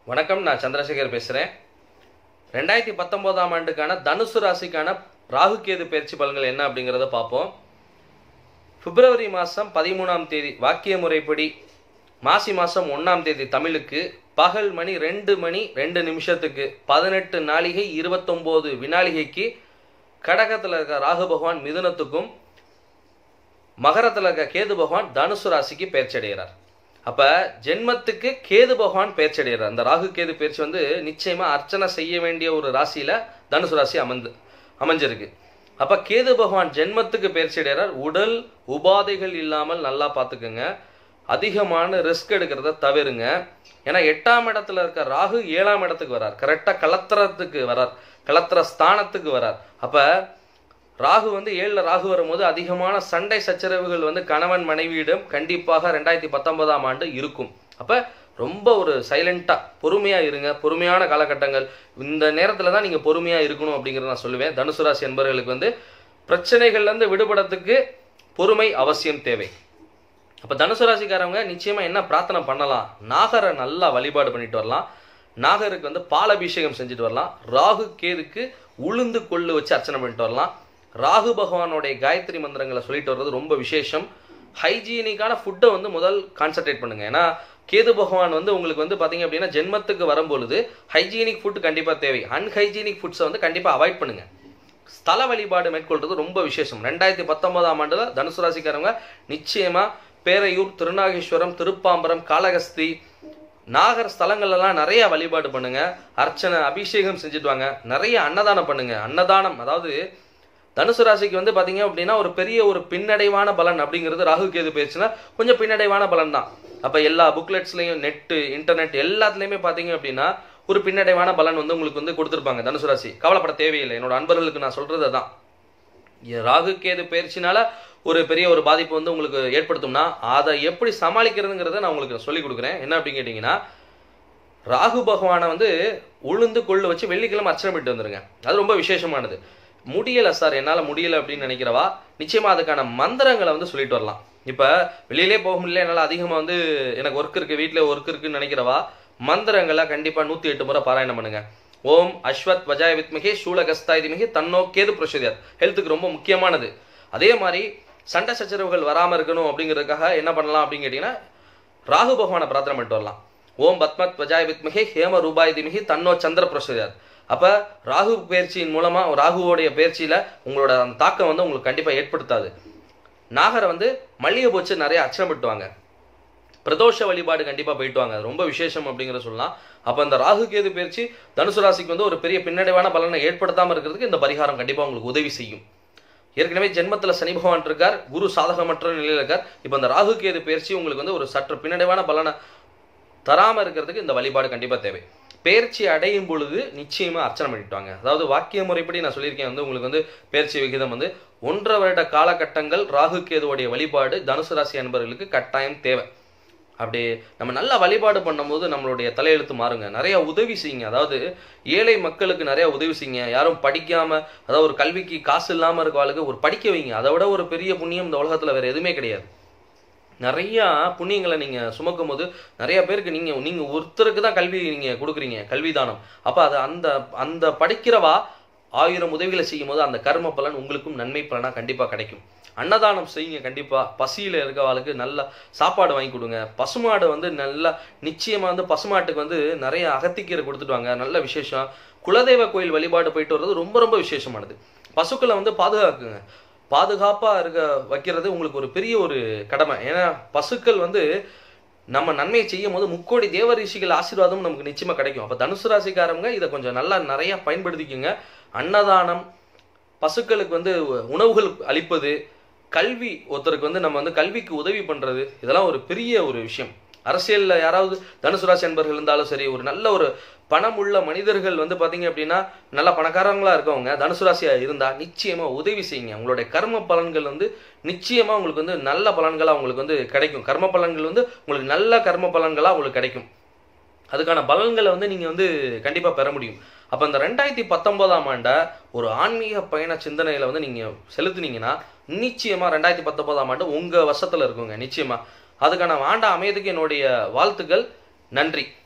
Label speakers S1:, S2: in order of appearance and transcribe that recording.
S1: வணக்கம் நான் சந்திரசேகர் பேசுகிறேன் ரெண்டாயிரத்தி பத்தொம்போதாம் ஆண்டுக்கான தனுசு ராசிக்கான ராகு கேது பயிற்சி பலன்கள் என்ன அப்படிங்கிறத பார்ப்போம் பிப்ரவரி மாதம் பதிமூணாம் தேதி வாக்கிய முறைப்படி மாசி மாதம் ஒன்றாம் தேதி தமிழுக்கு பகல் மணி ரெண்டு மணி ரெண்டு நிமிஷத்துக்கு பதினெட்டு நாளிகை இருபத்தொம்போது வினாளிகைக்கு கடகத்தில் இருக்க ராகு பகவான் மிதுனத்துக்கும் மகரத்தில் இருக்க கேது பகவான் தனுசு ராசிக்கு பயிற்சி அடைகிறார் அப்போ ஜென்மத்துக்கு கேது பகவான் பயிற்சி அடைகிறார் அந்த ராகு கேது பயிற்சி வந்து நிச்சயமாக அர்ச்சனை செய்ய வேண்டிய ஒரு ராசியில் தனுசு ராசி அமர்ந்து அமைஞ்சிருக்கு அப்போ கேது பகவான் ஜென்மத்துக்கு பயிற்சி அடைகிறார் உடல் உபாதைகள் இல்லாமல் நல்லா பார்த்துக்குங்க அதிகமான ரிஸ்க் எடுக்கிறத தவிருங்க ஏன்னா எட்டாம் இடத்துல இருக்க ராகு ஏழாம் இடத்துக்கு வரார் கரெக்டாக கலத்திரத்துக்கு வரார் கலத்திர ஸ்தானத்துக்கு வரார் அப்போ ராகு வந்து ஏழில் ராகு வரும்போது அதிகமான சண்டை சச்சரவுகள் வந்து கணவன் மனைவியிடம் கண்டிப்பாக ரெண்டாயிரத்தி பத்தொன்பதாம் ஆண்டு இருக்கும் அப்போ ரொம்ப ஒரு சைலண்ட்டாக பொறுமையாக இருங்க பொறுமையான காலகட்டங்கள் இந்த நேரத்தில் தான் நீங்கள் பொறுமையாக இருக்கணும் அப்படிங்கிறத நான் சொல்லுவேன் தனுசு ராசி என்பவர்களுக்கு வந்து பிரச்சனைகள்லேருந்து விடுபடத்துக்கு பொறுமை அவசியம் தேவை அப்போ தனுசு ராசிக்காரவங்க நிச்சயமாக என்ன பிரார்த்தனை பண்ணலாம் நாகரை நல்லா வழிபாடு பண்ணிட்டு வரலாம் நாகருக்கு வந்து பாலபிஷேகம் செஞ்சுட்டு வரலாம் ராகு கேதுக்கு உளுந்து கொள்ளு வச்சு அர்ச்சனை பண்ணிட்டு வரலாம் ராகு பகவானுடைய காயத்ரி மந்திரங்களை சொல்லிட்டு வர்றது ரொம்ப விசேஷம் ஹைஜீனிக்கான ஃபுட்டை வந்து முதல் கான்சென்ட்ரேட் பண்ணுங்க ஏன்னா கேது பகவான் வந்து உங்களுக்கு வந்து பார்த்தீங்க அப்படின்னா ஜென்மத்துக்கு வரும்பொழுது ஹைஜீனிக் ஃபுட் கண்டிப்பாக தேவை அன்ஹைஜீனிக் ஃபுட்ஸை வந்து கண்டிப்பாக அவாய்ட் பண்ணுங்க ஸ்தல வழிபாடு மேற்கொள்றது ரொம்ப விசேஷம் ரெண்டாயிரத்தி பத்தொன்பதாம் ஆண்டுல தனுசு ராசிக்காரங்க நிச்சயமா பேரையூர் திருநாகேஸ்வரம் திருப்பாம்பரம் காளகஸ்தி நாகர் ஸ்தலங்கள்லாம் நிறைய வழிபாடு பண்ணுங்க அர்ச்சனை அபிஷேகம் செஞ்சுட்டு வாங்க நிறைய அன்னதானம் பண்ணுங்க அன்னதானம் அதாவது தனுசு ராசிக்கு வந்து பார்த்தீங்க அப்படின்னா ஒரு பெரிய ஒரு பின்னடைவான பலன் அப்படிங்கிறது ராகு கேது போயிடுச்சுன்னா கொஞ்சம் பின்னடைவான பலன் தான் அப்போ எல்லா புக்லெட்ஸ்லையும் நெட்டு இன்டர்நெட் எல்லாத்துலேயுமே பார்த்தீங்க அப்படின்னா ஒரு பின்னடைவான பலன் வந்து உங்களுக்கு வந்து கொடுத்துருப்பாங்க தனுசு ராசி கவலைப்பட தேவையில்லை என்னோட அன்பர்களுக்கு நான் சொல்றது அதான் ராகு கேது பயிற்சினால ஒரு பெரிய ஒரு பாதிப்பு வந்து உங்களுக்கு ஏற்படுத்தும்னா அதை எப்படி சமாளிக்கிறதுங்கிறத நான் உங்களுக்கு சொல்லி கொடுக்குறேன் என்ன அப்படின்னு கேட்டிங்கன்னா ராகு பகவானை வந்து உளுந்து கொள்ளு வச்சு வெள்ளிக்கிழமை அர்ச்சனை பண்ணிட்டு வந்துருங்க அது ரொம்ப விசேஷமானது முடியலை சார் என்னால் முடியலை அப்படின்னு நினைக்கிறவா நிச்சயமாக அதுக்கான மந்திரங்களை வந்து சொல்லிட்டு வரலாம் இப்போ வெளியிலே போக முடியல என்னால் அதிகமாக வந்து எனக்கு ஒர்க் இருக்குது வீட்டில் ஒர்க் இருக்குன்னு நினைக்கிறவா மந்திரங்களை கண்டிப்பாக நூற்றி எட்டு முறை பாராயணம் பண்ணுங்க ஓம் அஸ்வத் வஜாய வித்மிகே சூலகஸ்தாய் திமிகி தன்னோ கேது பிரசோதியார் ஹெல்த்துக்கு ரொம்ப முக்கியமானது அதே மாதிரி சண்டை சச்சரவுகள் வராமல் இருக்கணும் அப்படிங்கிறதுக்காக என்ன பண்ணலாம் அப்படின்னு கேட்டிங்கன்னா ராகு பகவானை பிரார்த்தனை பண்ணிட்டு வரலாம் ஓம் பத்மத் வஜாய வித்மிகே ஹேம ரூபாய் திமிகி தன்னோ சந்திர பிரசோதியார் அப்போ ராகு பயிற்சியின் மூலமாக ராகுவோடைய பயிற்சியில் உங்களோட அந்த தாக்கம் வந்து உங்களுக்கு கண்டிப்பாக ஏற்படுத்தாது நாகரை வந்து மல்லிகை போச்சு நிறைய அச்சனை விட்டுவாங்க பிரதோஷ வழிபாடு கண்டிப்பாக போயிட்டு வாங்க அது ரொம்ப விசேஷம் அப்படிங்கிற சொல்லலாம் அப்போ இந்த ராகு கேது பயிற்சி தனுசு ராசிக்கு வந்து ஒரு பெரிய பின்னடைவான பலனை ஏற்படுத்தாமல் இருக்கிறதுக்கு இந்த பரிகாரம் கண்டிப்பாக உங்களுக்கு உதவி செய்யும் ஏற்கனவே ஜென்மத்தில் சனி பகவான் இருக்கார் குரு சாதகமற்ற நிலையில் இருக்கார் இப்போ இந்த ராகு கேது பயிற்சி உங்களுக்கு வந்து ஒரு சற்று பின்னடைவான பலனை தராமல் இருக்கிறதுக்கு இந்த வழிபாடு கண்டிப்பாக தேவை பயிற்சி அடையும் பொழுது நிச்சயமாக அர்ச்சனை பண்ணிட்டாங்க அதாவது வாக்கிய முறைப்படி நான் சொல்லியிருக்கேன் வந்து உங்களுக்கு வந்து பயிற்சி விகிதம் வந்து ஒன்றரை வருட காலகட்டங்கள் ராகு கேதுவோடைய வழிபாடு தனுசு ராசி அன்பர்களுக்கு கட்டாயம் தேவை அப்படி நம்ம நல்லா வழிபாடு பண்ணும்போது நம்மளுடைய தலையெழுத்து மாறுங்க நிறைய உதவி செய்யுங்க அதாவது ஏழை மக்களுக்கு நிறைய உதவி செய்யுங்க யாரும் படிக்காம அதாவது ஒரு கல்விக்கு காசு இல்லாமல் இருக்கவாளுக்கு ஒரு படிக்க வைங்க அதை விட ஒரு பெரிய புண்ணியம் இந்த உலகத்தில் வேற எதுவுமே கிடையாது நிறையா புண்ணியங்களை நீங்கள் சுமக்கும் போது நிறைய பேருக்கு நீங்கள் நீங்கள் ஒருத்தருக்கு தான் கல்வி நீங்கள் கொடுக்குறீங்க கல்வி தானம் அப்போ அது அந்த அந்த படிக்கிறவா ஆயிரம் உதவிகளை செய்யும் போது அந்த கர்ம பலன் உங்களுக்கும் நன்மை பலனாக கண்டிப்பாக கிடைக்கும் அன்னதானம் செய்யுங்க கண்டிப்பாக பசியில் இருக்கவாளுக்கு நல்லா சாப்பாடு வாங்கி கொடுங்க பசுமாடு வந்து நல்லா நிச்சயமாக வந்து பசுமாட்டுக்கு வந்து நிறைய அகத்திக்கீரை கொடுத்துட்டு வாங்க நல்ல விசேஷம் குலதெய்வ கோயில் வழிபாடு போயிட்டு வர்றது ரொம்ப ரொம்ப விசேஷமானது பசுக்களை வந்து பாதுகாக்குங்க பாதுகாப்பாக இருக்க வைக்கிறது உங்களுக்கு ஒரு பெரிய ஒரு கடமை ஏன்னா பசுக்கள் வந்து நம்ம நன்மையை செய்யும் போது முக்கோடி தேவ ரிஷிகள் ஆசீர்வாதம் நமக்கு நிச்சயமாக கிடைக்கும் அப்போ தனுசு ராசிக்காரங்க இதை கொஞ்சம் நல்லா நிறையா பயன்படுத்திக்கோங்க அன்னதானம் பசுக்களுக்கு வந்து உணவுகள் அளிப்பது கல்வி ஒருத்தருக்கு வந்து நம்ம வந்து கல்விக்கு உதவி பண்ணுறது இதெல்லாம் ஒரு பெரிய ஒரு விஷயம் அரசியலில் யாராவது தனுசு ராசி அன்பர்கள் இருந்தாலும் சரி ஒரு நல்ல ஒரு பணம் உள்ள மனிதர்கள் வந்து பார்த்தீங்க அப்படின்னா நல்ல பணக்காரங்களா இருக்கவங்க தனுசு ராசியா இருந்தா நிச்சயமா உதவி செய்யுங்க உங்களுடைய கர்ம பலன்கள் வந்து நிச்சயமா உங்களுக்கு வந்து நல்ல பலன்களா உங்களுக்கு வந்து கிடைக்கும் கர்ம பலன்கள் வந்து உங்களுக்கு நல்ல கர்ம பலன்களா உங்களுக்கு கிடைக்கும் அதுக்கான பலன்களை வந்து நீங்கள் வந்து கண்டிப்பாக பெற முடியும் அப்போ இந்த ரெண்டாயிரத்தி பத்தொன்பதாம் ஆண்டை ஒரு ஆன்மீக பயண சிந்தனையில் வந்து நீங்கள் செலுத்துனீங்கன்னா நிச்சயமாக ரெண்டாயிரத்தி பத்தொன்பதாம் ஆண்டு உங்கள் வசத்தில் இருக்குங்க நிச்சயமாக அதுக்கான ஆண்டா அமையதுக்கு என்னுடைய வாழ்த்துக்கள் நன்றி